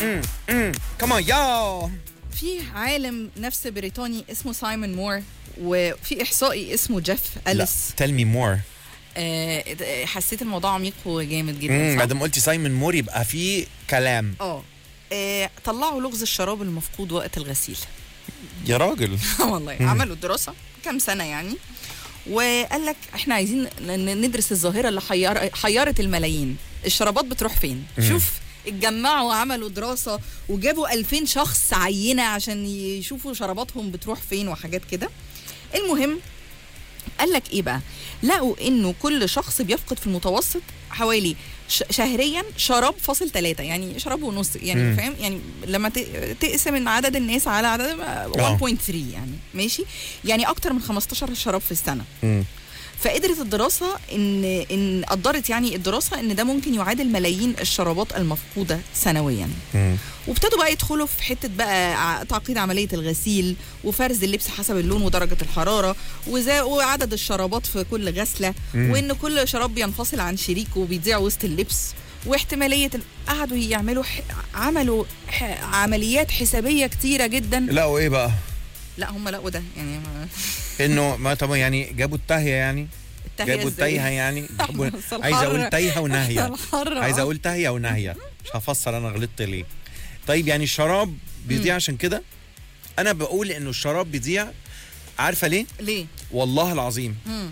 كمان يا في عالم نفس بريطاني اسمه سايمون مور وفي احصائي اسمه جيف لا اليس تيل مي مور آه حسيت الموضوع عميق وجامد جدا ما صح؟ دام قلتي سايمون مور يبقى في كلام اه آه، طلعوا لغز الشراب المفقود وقت الغسيل يا راجل والله عملوا دراسه كام سنه يعني وقال لك احنا عايزين ن- ندرس الظاهره اللي حير... حيرت الملايين الشرابات بتروح فين شوف اتجمعوا وعملوا دراسه وجابوا 2000 شخص عينه عشان يشوفوا شراباتهم بتروح فين وحاجات كده المهم قال لك ايه بقى لقوا انه كل شخص بيفقد في المتوسط حوالي ش- شهريا شراب فاصل ثلاثة يعني شراب ونص يعني مم. فاهم يعني لما ت- تقسم ان عدد الناس على عدد آه. 1.3 يعني ماشي يعني اكتر من 15 شراب في السنه مم. فقدرت الدراسه ان ان قدرت يعني الدراسه ان ده ممكن يعادل ملايين الشرابات المفقوده سنويا مم. وابتدوا بقى يدخلوا في حته بقى ع- تعقيد عمليه الغسيل وفرز اللبس حسب اللون ودرجه الحراره وزا- وعدد الشرابات في كل غسله مم. وان كل شراب بينفصل عن شريكه وبيضيع وسط اللبس واحتماليه ال- قعدوا يعملوا ح... عملوا ح... عمليات حسابيه كتيره جدا لقوا ايه بقى؟ لا هم لقوا ده يعني ما- انه ما طبعا يعني جابوا التاهيه يعني التهيئة جابوا إزاي؟ التايهه يعني جابوا- بس الحر- عايز اقول تايهه وناهيه الحر عايز آه. اقول تاهيه وناهيه مش هفسر انا غلطت ليه طيب يعني الشراب بيضيع عشان كده انا بقول انه الشراب بيضيع عارفه ليه ليه؟ والله العظيم مم.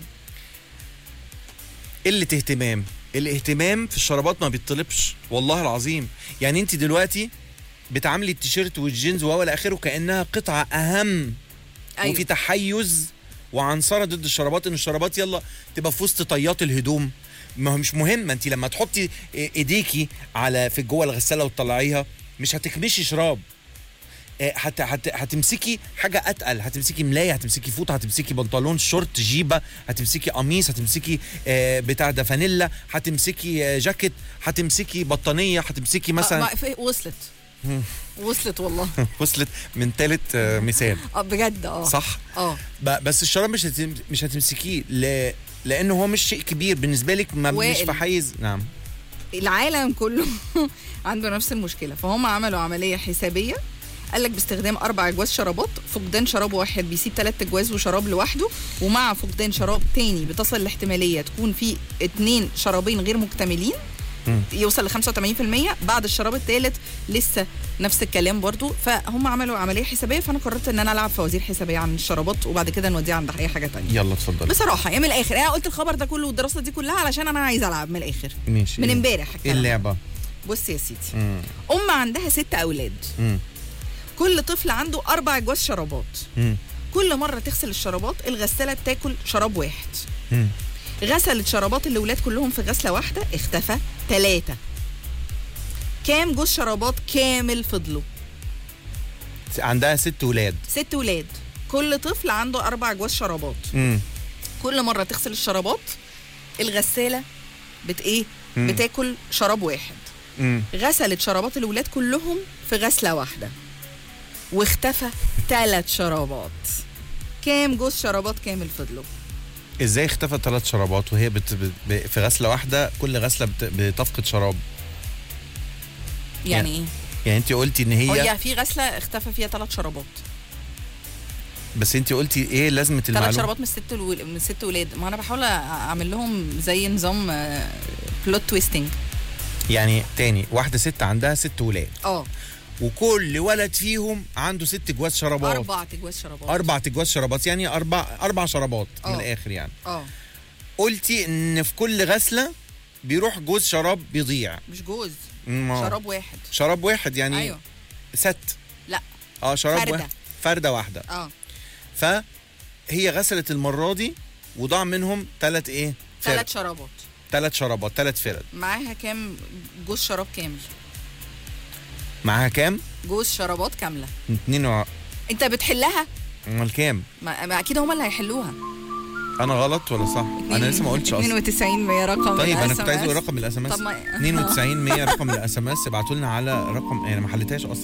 قله اهتمام الاهتمام في الشرابات ما بيطلبش والله العظيم يعني انت دلوقتي بتعاملي التيشيرت والجينز وهو الى اخره كانها قطعه اهم أيوة. وفي تحيز وعنصره ضد الشرابات ان الشرابات يلا تبقى في وسط طيات الهدوم ما هو مش مهم ما انت لما تحطي ايديكي على في جوه الغساله وتطلعيها مش هتكمشي شراب آه، هت هت هتمسكي حاجه اتقل هتمسكي ملايه هتمسكي فوطه هتمسكي بنطلون شورت جيبه هتمسكي قميص هتمسكي آه، بتاع ده فانيلا هتمسكي آه، جاكيت هتمسكي بطانيه هتمسكي آه، مثلا ما- في- وصلت وصلت والله وصلت من ثالث مثال اه بجد اه صح اه ب- بس الشراب مش هتم مش هتمسكيه ل... لانه هو مش شيء كبير بالنسبه لك ما مش وائل. في حيز نعم العالم كله عنده نفس المشكله فهم عملوا عمليه حسابيه قال لك باستخدام اربع اجواز شرابات فقدان شراب واحد بيسيب ثلاث اجواز وشراب لوحده ومع فقدان شراب تاني بتصل الاحتماليه تكون في اتنين شرابين غير مكتملين مم. يوصل ل 85% بعد الشراب الثالث لسه نفس الكلام برضو فهم عملوا عمليه حسابيه فانا قررت ان انا العب فوازير حسابيه عن الشرابات وبعد كده نوديها عند اي حاجه تانية يلا اتفضل بصراحه يعني من الاخر انا قلت الخبر ده كله والدراسه دي كلها علشان انا عايزه العب من الاخر ماشي من إيه؟ امبارح ايه الكلام ده. اللعبه بص يا سيدي مم. ام عندها ست اولاد مم. كل طفل عنده اربع اجواز شرابات مم. كل مره تغسل الشرابات الغساله بتاكل شراب واحد مم. غسلت شرابات الاولاد كلهم في غسله واحده اختفى ثلاثه كام جوز شرابات كامل فضلوا عندها ست ولاد ست ولاد كل طفل عنده اربع جواز شرابات مم. كل مره تغسل الشرابات الغساله بت ايه مم. بتاكل شراب واحد مم. غسلت شرابات الولاد كلهم في غسله واحده واختفى ثلاث شرابات كام جوز شرابات كامل فضلوا ازاي اختفى ثلاث شرابات وهي بت... بت... ب- في غسله واحده كل غسله بت... بتفقد شراب يعني ايه يعني انت قلتي ان هي هي في غسله اختفى فيها ثلاث شرابات بس انت قلتي ايه لازمه ثلاث المعلومه شرابات من الست الول... من ست ولاد ما انا بحاول اعمل لهم زي نظام بلوت تويستنج يعني تاني واحده ست عندها ست ولاد اه وكل ولد فيهم عنده ست جواز شرابات اربع تجواز شرابات اربع تجواز شرابات يعني اربع اربع شرابات من آه. الاخر يعني اه قلتي ان في كل غسله بيروح جوز شراب بيضيع مش جوز ما- شراب واحد شراب واحد يعني ايوه ست لا اه شراب فردة. واحد فرده واحده اه فهي غسلت المره دي وضاع منهم ثلاث ايه ثلاث شرابات ثلاث شرابات ثلاث فرد معاها كام جوز شراب كامل معاها كام جوز شرابات كامله اتنين وع... انت بتحلها امال كام ما ما اكيد هما اللي هيحلوها انا غلط ولا صح انا لسه ما قلتش اصلا 92 100 رقم طيب انا ال كنت عايز اقول SMS. رقم الاس ام اس طب ما 92 100 رقم الاس ام اس ابعتوا لنا على رقم انا ما حليتهاش اصلا